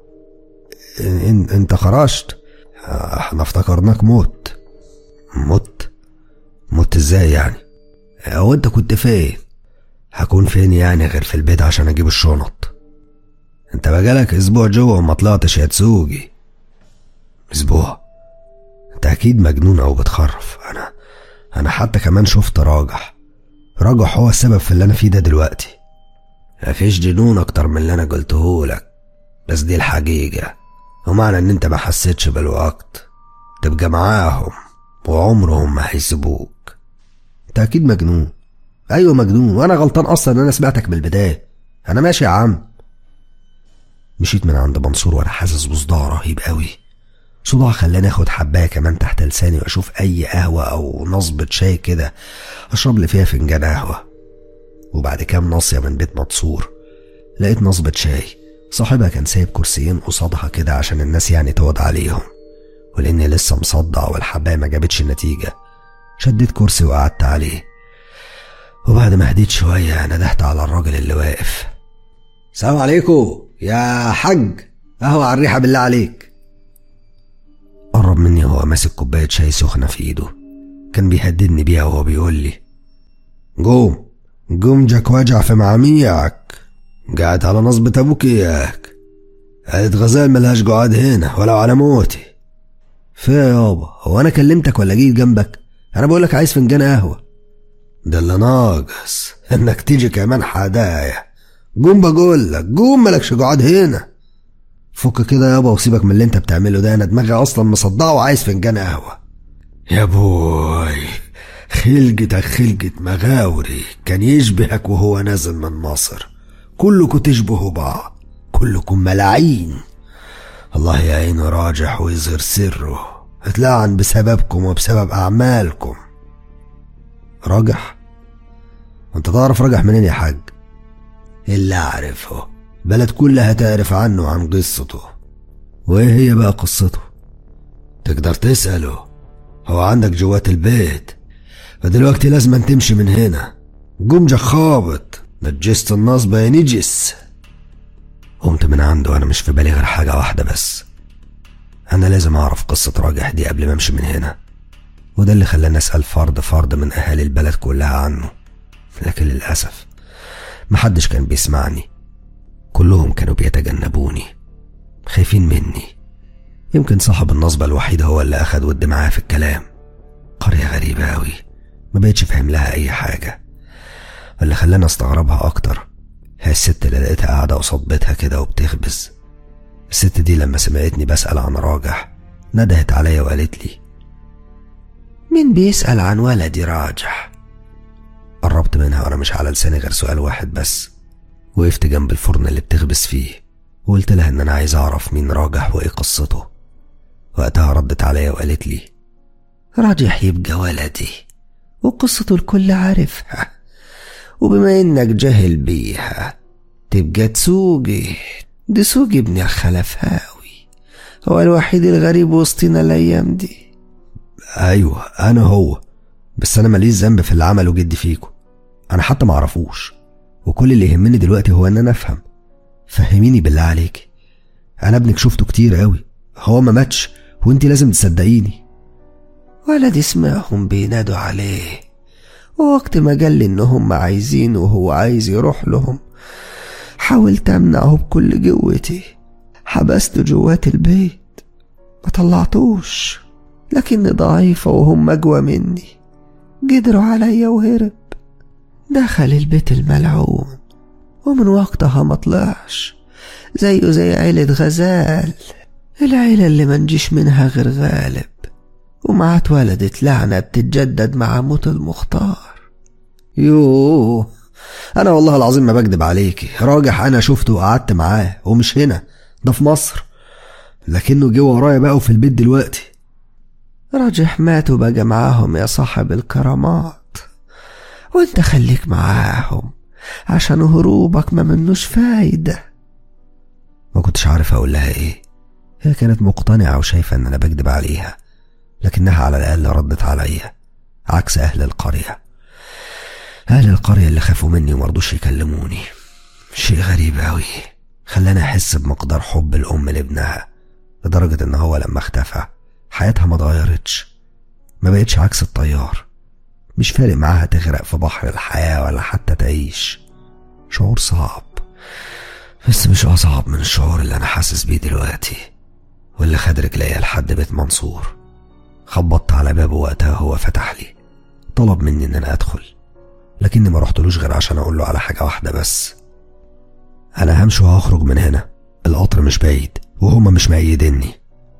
إن انت خرجت احنا افتكرناك موت مت مت ازاي يعني هو انت كنت فين هكون فين يعني غير في البيت عشان اجيب الشنط انت بقالك اسبوع جوه وما طلعتش يا تسوقي اسبوع انت اكيد مجنون او بتخرف انا انا حتى كمان شفت راجح راجح هو السبب في اللي انا فيه ده دلوقتي مفيش جنون اكتر من اللي انا قلتهولك بس دي الحقيقة ومعنى ان انت ما حسيتش بالوقت تبقى معاهم وعمرهم ما هيسيبوك انت اكيد مجنون ايوه مجنون وانا غلطان اصلا ان انا سمعتك من البدايه انا ماشي يا عم مشيت من عند منصور وانا حاسس بصداع رهيب قوي صداع خلاني اخد حبايه كمان تحت لساني واشوف اي قهوه او نصبة شاي كده اشرب لي فيها فنجان قهوه وبعد كام ناصيه من بيت منصور لقيت نصبة شاي صاحبها كان سايب كرسيين قصادها كده عشان الناس يعني تقعد عليهم ولاني لسه مصدع والحبايه ما جابتش النتيجه شديت كرسي وقعدت عليه وبعد ما هديت شويه ندهت على الراجل اللي واقف السلام عليكم يا حاج قهوة على الريحة بالله عليك قرب مني وهو ماسك كوباية شاي سخنة في ايده كان بيهددني بيها وهو بيقول لي قوم قوم جاك وجع في معاميعك قاعد على نصبة ابوك اياك قالت غزال ملهاش قعاد هنا ولو على موتي فيا يابا هو انا كلمتك ولا جيت جنبك انا بقولك عايز فنجان قهوة ده اللي ناقص انك تيجي كمان حدايا قوم بقول لك قوم مالكش قعاد هنا فك كده يابا وسيبك من اللي انت بتعمله ده انا دماغي اصلا مصدعه وعايز فنجان قهوه يا بوي خلقتك خلقة مغاوري كان يشبهك وهو نازل من مصر كلكم تشبهوا بعض كلكم ملاعين الله يعين راجح ويظهر سره اتلعن بسببكم وبسبب أعمالكم راجح انت تعرف راجح منين يا حاج اللي أعرفه بلد كلها تعرف عنه وعن قصته وإيه هي بقى قصته تقدر تسأله هو عندك جوات البيت فدلوقتي لازم تمشي من هنا قوم جا خابط نجست النصبة يا نجس قمت من عنده وأنا مش في بالي غير حاجة واحدة بس أنا لازم أعرف قصة راجح دي قبل ما أمشي من هنا وده اللي خلاني أسأل فرد فرد من أهالي البلد كلها عنه لكن للأسف محدش كان بيسمعني كلهم كانوا بيتجنبوني خايفين مني يمكن صاحب النصبة الوحيد هو اللي أخد ود معاه في الكلام قرية غريبة أوي ما بقتش فاهم لها أي حاجة اللي خلاني أستغربها أكتر هي الست اللي لقيتها قاعدة قصاد بيتها كده وبتخبز الست دي لما سمعتني بسأل عن راجح ندهت عليا وقالت لي مين بيسأل عن ولدي راجح قربت منها وأنا مش على لساني غير سؤال واحد بس وقفت جنب الفرن اللي بتخبز فيه وقلت لها إن أنا عايز أعرف مين راجح وإيه قصته وقتها ردت عليا وقالت لي راجح يبقى ولدي وقصته الكل عارفها وبما إنك جاهل بيها تبقى تسوقي دي سوقي ابن الخلفاوي هو الوحيد الغريب وسطنا الأيام دي أيوة أنا هو بس أنا ماليش ذنب في اللي عمله جدي فيكم أنا حتى معرفوش وكل اللي يهمني دلوقتي هو إن أنا أفهم فهميني بالله عليك أنا ابنك شفته كتير قوي هو ما ماتش وانت لازم تصدقيني ولدي سمعهم بينادوا عليه ووقت ما قال لي إنهم عايزينه وهو عايز يروح لهم حاولت أمنعه بكل قوتي حبسته جوات البيت ما طلعتوش لكني ضعيفة وهم أقوى مني قدروا عليا وهرب دخل البيت الملعون ومن وقتها ما طلعش زيه زي عيلة غزال العيلة اللي منجيش منها غير غالب ومع اتولدت لعنة بتتجدد مع موت المختار يوه أنا والله العظيم ما بكدب عليكي راجح أنا شفته وقعدت معاه ومش هنا ده في مصر لكنه جه ورايا بقى وفي البيت دلوقتي راجح مات وبقى معاهم يا صاحب الكرامات وانت خليك معاهم عشان هروبك ما منوش فايدة ما كنتش عارف أقول لها إيه هي كانت مقتنعة وشايفة إن أنا بكدب عليها لكنها على الأقل ردت عليا عكس أهل القرية أهل القرية اللي خافوا مني ومرضوش يكلموني شيء غريب أوي خلاني أحس بمقدار حب الأم لابنها لدرجة إن هو لما اختفى حياتها ما اتغيرتش ما بقتش عكس الطيار مش فارق معاها تغرق في بحر الحياة ولا حتى تعيش شعور صعب بس مش أصعب من الشعور اللي أنا حاسس بيه دلوقتي واللي خد رجليا لحد بيت منصور خبطت على بابه وقتها هو فتح لي طلب مني إن أنا أدخل لكني ما رحتلوش غير عشان أقول له على حاجة واحدة بس أنا همشي وهخرج من هنا القطر مش بعيد وهما مش مأيديني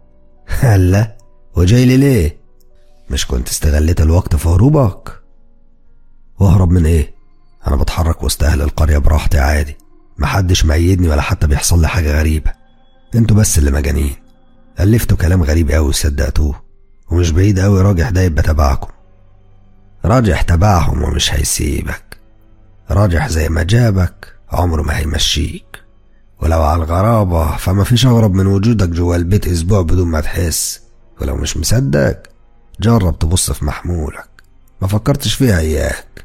هلا وجاي لي ليه مش كنت استغليت الوقت في هروبك واهرب من ايه انا بتحرك وسط اهل القرية براحتي عادي محدش مأيدني ولا حتى بيحصل لي حاجة غريبة انتوا بس اللي مجانين ألفتوا كلام غريب قوي وصدقتوه ومش بعيد قوي راجح ده يبقى تبعكم راجح تبعهم ومش هيسيبك راجح زي ما جابك عمره ما هيمشيك ولو على الغرابة فما فيش أغرب من وجودك جوا البيت أسبوع بدون ما تحس ولو مش مصدق جرب تبص في محمولك ما فكرتش فيها إياك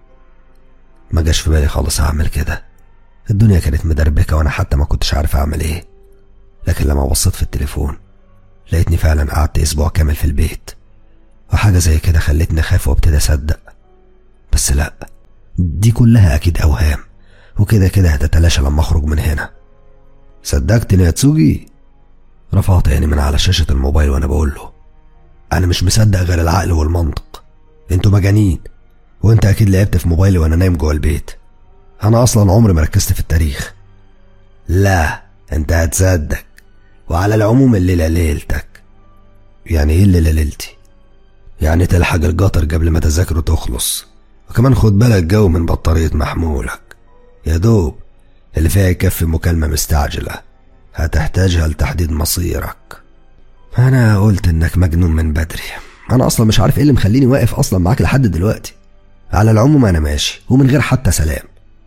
ما جاش في بالي خالص أعمل كده الدنيا كانت مدربكة وأنا حتى ما كنتش عارف أعمل إيه لكن لما بصيت في التليفون لقيتني فعلا قعدت أسبوع كامل في البيت وحاجة زي كده خلتني أخاف وابتدي أصدق بس لأ دي كلها أكيد أوهام وكده كده هتتلاشى لما أخرج من هنا صدقتني يا تسوجي رفعت عيني من على شاشة الموبايل وأنا بقول له أنا مش مصدق غير العقل والمنطق انتوا مجانين وانت أكيد لعبت في موبايلي وأنا نايم جوه البيت أنا أصلا عمري ما ركزت في التاريخ لا انت هتصدق وعلى العموم الليلة ليلتك يعني ايه الليلة ليلتي يعني تلحق القطر قبل ما تذاكره تخلص وكمان خد بالك جو من بطارية محمولك يا دوب اللي فيها يكفي مكالمة مستعجلة هتحتاجها لتحديد مصيرك أنا قلت إنك مجنون من بدري أنا أصلا مش عارف إيه اللي مخليني واقف أصلا معاك لحد دلوقتي على العموم أنا ماشي ومن غير حتى سلام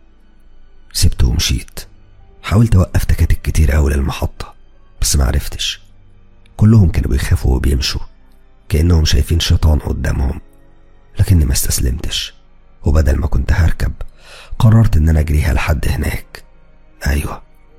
سبته ومشيت حاولت أوقف تكاتك كتير أوي للمحطة بس معرفتش كلهم كانوا بيخافوا وبيمشوا كأنهم شايفين شيطان قدامهم لكني ما استسلمتش وبدل ما كنت هركب قررت إن أنا أجريها لحد هناك أيوة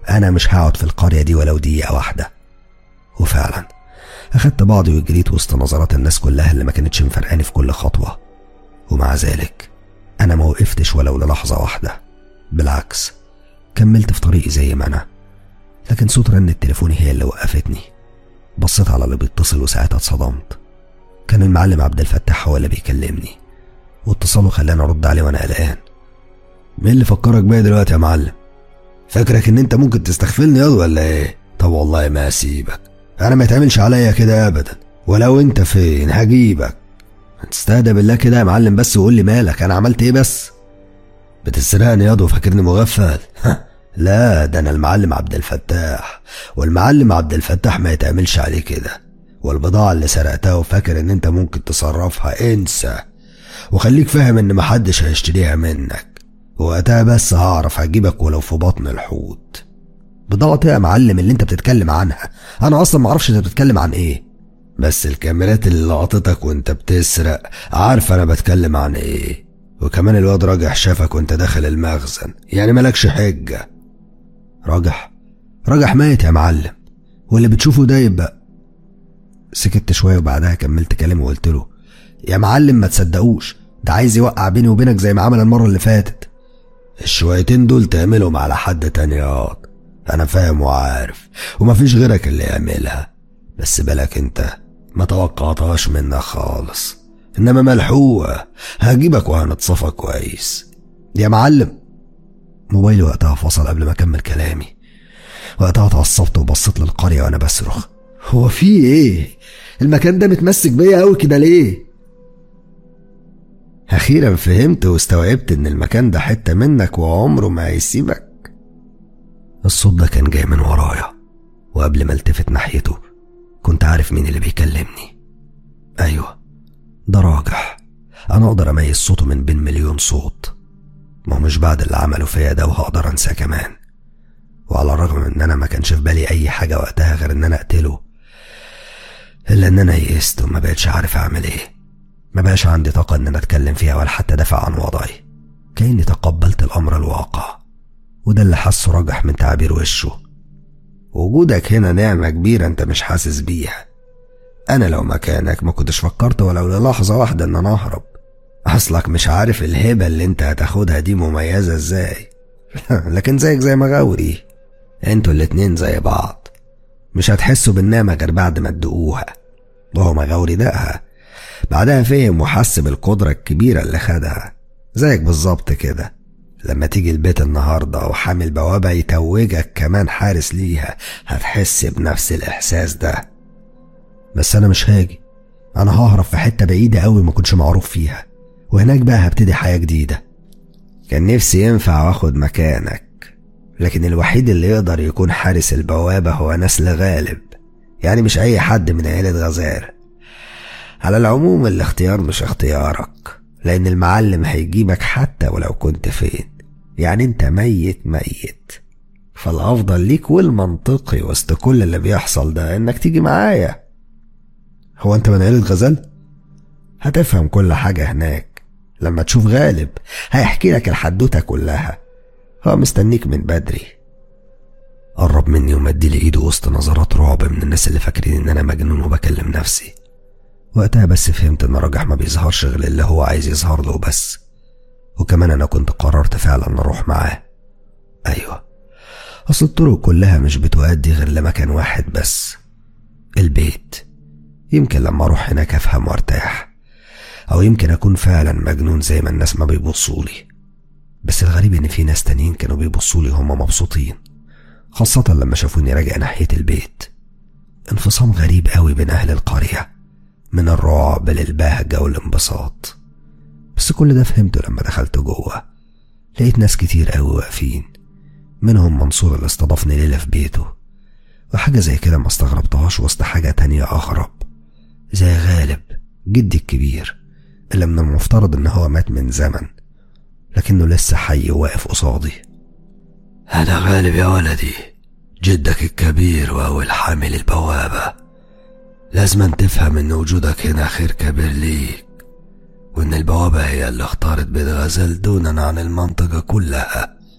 أنا مش هقعد في القرية دي ولو دقيقة واحدة وفعلا أخدت بعضي وجريت وسط نظرات الناس كلها اللي ما كانتش مفرقاني في كل خطوة ومع ذلك أنا ما وقفتش ولو للحظة واحدة بالعكس كملت في طريقي زي ما أنا لكن صوت رن تليفوني هي اللي وقفتني بصيت على اللي بيتصل وساعتها اتصدمت كان المعلم عبد الفتاح هو اللي بيكلمني واتصاله خلاني ارد عليه وانا قلقان مين اللي فكرك بيا دلوقتي يا معلم فاكرك ان انت ممكن تستغفلني ياض ولا ايه طب والله ما اسيبك انا ما يتعملش عليا كده ابدا ولو انت فين هجيبك تستهدى بالله كده يا معلم بس وقول لي مالك انا عملت ايه بس بتسرقني ياض وفاكرني مغفل لا ده انا المعلم عبد الفتاح والمعلم عبد الفتاح ما يتعملش عليه كده والبضاعة اللي سرقتها وفاكر ان انت ممكن تصرفها انسى وخليك فاهم ان محدش هيشتريها منك وقتها بس هعرف هجيبك ولو في بطن الحوت بضاعة ايه يا معلم اللي انت بتتكلم عنها انا اصلا معرفش انت بتتكلم عن ايه بس الكاميرات اللي لقطتك وانت بتسرق عارف انا بتكلم عن ايه وكمان الواد راجح شافك وانت داخل المخزن يعني مالكش حجة راجح راجح ميت يا معلم واللي بتشوفه ده يبقى سكت شوية وبعدها كملت كلامي وقلت له يا معلم ما تصدقوش ده عايز يوقع بيني وبينك زي ما عمل المرة اللي فاتت الشويتين دول تعملهم على حد تاني ياض انا فاهم وعارف ومفيش غيرك اللي يعملها بس بالك انت ما توقعتهاش منك خالص انما ملحوقة هجيبك وهنتصفى كويس يا معلم موبايلي وقتها فصل قبل ما اكمل كلامي وقتها اتعصبت وبصيت للقرية وانا بصرخ هو في ايه المكان ده متمسك بيا قوي كده ليه اخيرا فهمت واستوعبت ان المكان ده حتة منك وعمره ما هيسيبك الصوت ده كان جاي من ورايا وقبل ما التفت ناحيته كنت عارف مين اللي بيكلمني ايوه ده راجح انا اقدر اميز صوته من بين مليون صوت ما هو مش بعد اللي عمله فيا ده وهقدر انساه كمان وعلى الرغم من ان انا ما كانش في بالي اي حاجه وقتها غير ان انا اقتله الا ان انا يئست وما بقتش عارف اعمل ايه ما بقاش عندي طاقه ان انا اتكلم فيها ولا حتى دافع عن وضعي كاني تقبلت الامر الواقع وده اللي حسه راجح من تعابير وشه وجودك هنا نعمه كبيره انت مش حاسس بيها انا لو مكانك ما كنتش فكرت ولو للحظه واحده ان انا اهرب اصلك مش عارف الهبه اللي انت هتاخدها دي مميزه ازاي لكن زيك زي مغاوري انتوا الاتنين زي بعض مش هتحسوا بالنعمة غير بعد ما تدوقوها وهو مغاوري دقها بعدها فهم وحس بالقدرة الكبيرة اللي خدها زيك بالظبط كده لما تيجي البيت النهاردة وحامل بوابة يتوجك كمان حارس ليها هتحس بنفس الإحساس ده بس أنا مش هاجي أنا ههرب في حتة بعيدة أوي ما كنتش معروف فيها وهناك بقى هبتدي حياة جديدة كان نفسي ينفع واخد مكانك لكن الوحيد اللي يقدر يكون حارس البوابة هو نسل غالب يعني مش أي حد من عيلة غزال على العموم الاختيار مش اختيارك لأن المعلم هيجيبك حتى ولو كنت فين يعني انت ميت ميت فالأفضل ليك والمنطقي وسط كل اللي بيحصل ده انك تيجي معايا هو انت من عيلة غزال؟ هتفهم كل حاجة هناك لما تشوف غالب هيحكي لك الحدوتة كلها هو مستنيك من بدري قرب مني ومد لي ايده وسط نظرات رعب من الناس اللي فاكرين ان انا مجنون وبكلم نفسي وقتها بس فهمت ان راجح ما بيظهرش غير اللي هو عايز يظهر له بس وكمان انا كنت قررت فعلا اروح معاه ايوه اصل الطرق كلها مش بتؤدي غير لمكان واحد بس البيت يمكن لما اروح هناك افهم وارتاح او يمكن اكون فعلا مجنون زي ما الناس ما بيبصولي بس الغريب ان في ناس تانيين كانوا بيبصولي هم مبسوطين خاصة لما شافوني راجع ناحية البيت انفصام غريب قوي بين اهل القرية من الرعب للبهجة والانبساط بس كل ده فهمته لما دخلت جوه لقيت ناس كتير قوي واقفين منهم منصور اللي استضافني ليلة في بيته وحاجة زي كده ما استغربتهاش وسط حاجة تانية أغرب زي غالب جدي الكبير اللي من المفترض إن هو مات من زمن لكنه لسه حي وواقف قصادي أنا غالب يا ولدي جدك الكبير وأول حامل البوابة لازم تفهم إن وجودك هنا خير كبير ليك وإن البوابة هي اللي اختارت بيت غزال دونا عن المنطقة كلها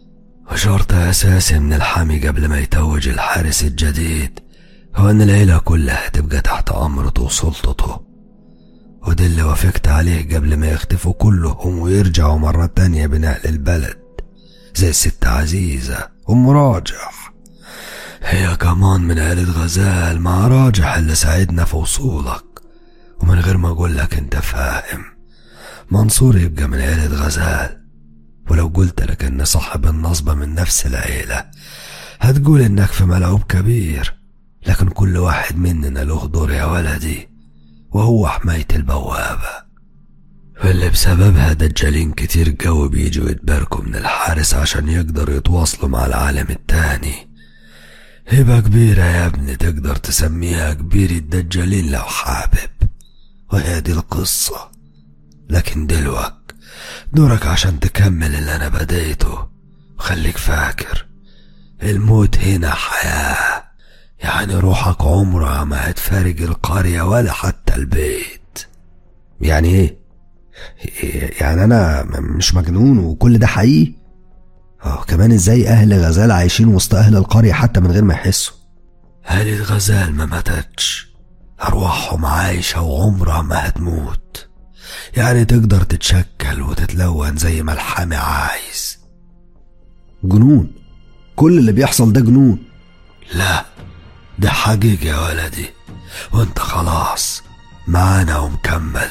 شرط أساسي من الحامي قبل ما يتوج الحارس الجديد هو إن العيلة كلها تبقى تحت أمرته وسلطته وده اللي وافقت عليه قبل ما يختفوا كلهم ويرجعوا مرة تانية بنقل البلد زي الست عزيزة أم راجح هي كمان من عيلة غزال مع راجح اللي ساعدنا في وصولك ومن غير ما أقول لك أنت فاهم منصور يبقى من عيلة غزال ولو قلت لك إن صاحب النصبة من نفس العيلة هتقول إنك في ملعوب كبير لكن كل واحد مننا له دور يا ولدي وهو حماية البوابة واللي بسببها دجالين كتير جو بيجوا يتباركوا من الحارس عشان يقدروا يتواصلوا مع العالم التاني هبة كبيرة يا ابني تقدر تسميها كبير الدجالين لو حابب وهي دي القصة لكن دلوقت دورك عشان تكمل اللي أنا بديته وخليك فاكر الموت هنا حياة يعني روحك عمرها ما هتفارق القرية ولا حتى البيت يعني ايه يعني انا م- مش مجنون وكل ده حقيقي اه كمان ازاي اهل غزال عايشين وسط اهل القرية حتى من غير ما يحسوا عيلة غزال ما ماتتش أرواحهم عايشة وعمرها ما هتموت يعني تقدر تتشكل وتتلون زي ما الحامي عايز جنون كل اللي بيحصل ده جنون لا ده حقيقة يا ولدي وانت خلاص معانا ومكمل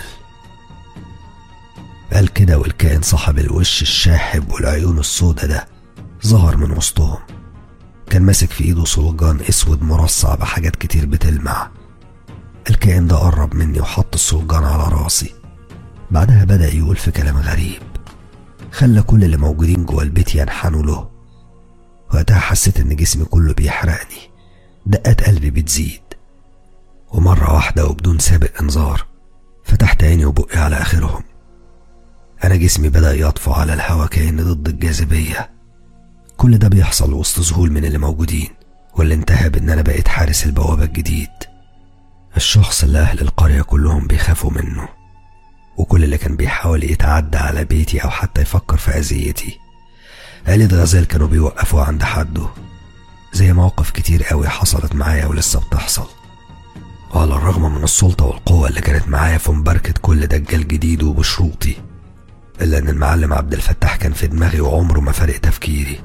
قال كده والكائن صاحب الوش الشاحب والعيون السودة ده ظهر من وسطهم كان ماسك في ايده صلجان اسود مرصع بحاجات كتير بتلمع الكائن ده قرب مني وحط الصلجان على راسي بعدها بدأ يقول في كلام غريب خلى كل اللي موجودين جوه البيت ينحنوا له وقتها حسيت ان جسمي كله بيحرقني دقات قلبي بتزيد ومرة واحدة وبدون سابق انذار فتحت عيني وبقي على آخرهم أنا جسمي بدأ يطفو على الهوا كأن ضد الجاذبية كل ده بيحصل وسط ذهول من اللي موجودين واللي انتهى بإن أنا بقيت حارس البوابة الجديد الشخص اللي أهل القرية كلهم بيخافوا منه وكل اللي كان بيحاول يتعدى على بيتي أو حتى يفكر في أذيتي عيلة غزال كانوا بيوقفوا عند حده زي مواقف كتير قوي حصلت معايا ولسه بتحصل وعلى الرغم من السلطة والقوة اللي كانت معايا في مباركة كل دجال جديد وبشروطي إلا إن المعلم عبد الفتاح كان في دماغي وعمره ما فارق تفكيري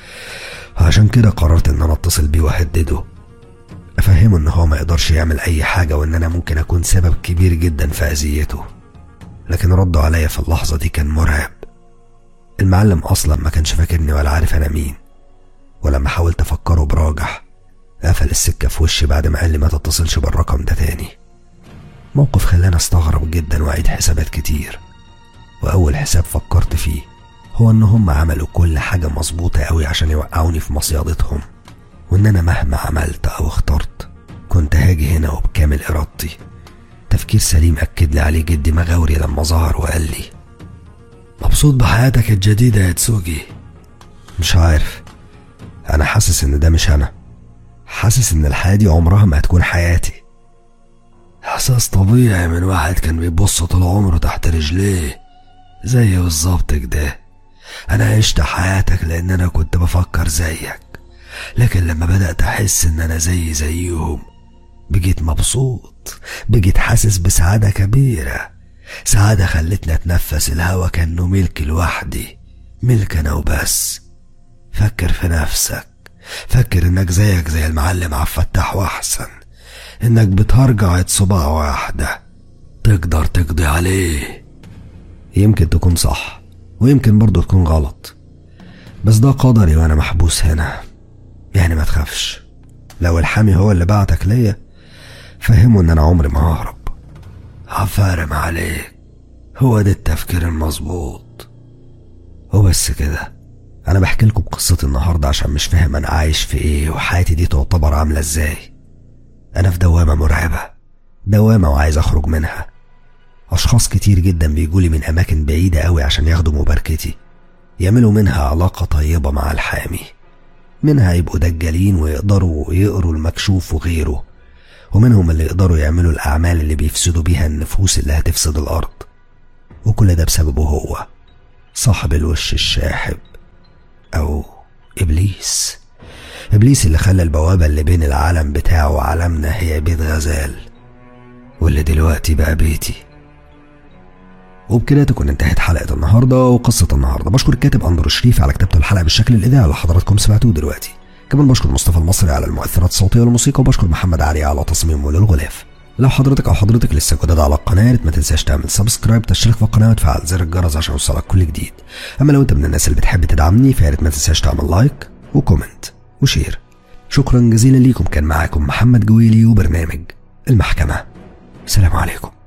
عشان كده قررت إن أنا أتصل بيه وأهدده أفهمه إن هو ما يقدرش يعمل أي حاجة وإن أنا ممكن أكون سبب كبير جدا في أذيته لكن رده عليا في اللحظة دي كان مرعب المعلم أصلا ما كانش فاكرني ولا عارف أنا مين ولما حاولت أفكره براجح قفل السكة في وشي بعد ما قال لي ما تتصلش بالرقم ده تاني موقف خلاني استغرب جدا وأعيد حسابات كتير وأول حساب فكرت فيه هو إن هم عملوا كل حاجة مظبوطة أوي عشان يوقعوني في مصيادتهم وإن أنا مهما عملت أو اخترت كنت هاجي هنا وبكامل إرادتي تفكير سليم أكد لي عليه جدي مغاوري لما ظهر وقال لي مبسوط بحياتك الجديدة يا تسوجي مش عارف أنا حاسس إن ده مش أنا حاسس إن الحياة دي عمرها ما هتكون حياتي إحساس طبيعي من واحد كان بيبص طول عمره تحت رجليه زي بالظبط كده أنا عشت حياتك لأن أنا كنت بفكر زيك لكن لما بدأت أحس إن أنا زي زيهم بقيت مبسوط بقيت حاسس بسعادة كبيرة سعادة خلتني أتنفس الهوا كأنه ملك لوحدي ملك أنا وبس فكر في نفسك فكر إنك زيك زي المعلم عبد الفتاح وأحسن إنك بترجع صباع واحدة تقدر تقضي عليه يمكن تكون صح ويمكن برضه تكون غلط بس ده قدري وأنا محبوس هنا يعني ما تخافش لو الحامي هو اللي بعتك ليا فهمه إن أنا عمري ما ههرب هفارم عليك هو ده التفكير المظبوط وبس كده أنا بحكي لكم قصتي النهاردة عشان مش فاهم أنا عايش في إيه وحياتي دي تعتبر عاملة إزاي أنا في دوامة مرعبة دوامة وعايز أخرج منها أشخاص كتير جدا بيجولي من أماكن بعيدة أوي عشان ياخدوا مباركتي يعملوا منها علاقة طيبة مع الحامي منها يبقوا دجالين ويقدروا يقروا المكشوف وغيره ومنهم اللي يقدروا يعملوا الأعمال اللي بيفسدوا بيها النفوس اللي هتفسد الأرض وكل ده بسببه هو صاحب الوش الشاحب أو إبليس إبليس اللي خلى البوابة اللي بين العالم بتاعه وعالمنا هي بيت غزال واللي دلوقتي بقى بيتي وبكده تكون انتهت حلقة النهاردة وقصة النهاردة بشكر الكاتب أندرو شريف على كتابة الحلقة بالشكل الإذاعي اللي حضراتكم سمعتوه دلوقتي كمان بشكر مصطفى المصري على المؤثرات الصوتية والموسيقى وبشكر محمد علي على تصميمه للغلاف لو حضرتك او حضرتك لسه جداد على القناه ما تنساش تعمل سبسكرايب تشترك في القناه وتفعل زر الجرس عشان يوصلك كل جديد اما لو انت من الناس اللي بتحب تدعمني فيا ريت ما تنساش تعمل لايك وكومنت وشير شكرا جزيلا ليكم كان معاكم محمد جويلي وبرنامج المحكمه سلام عليكم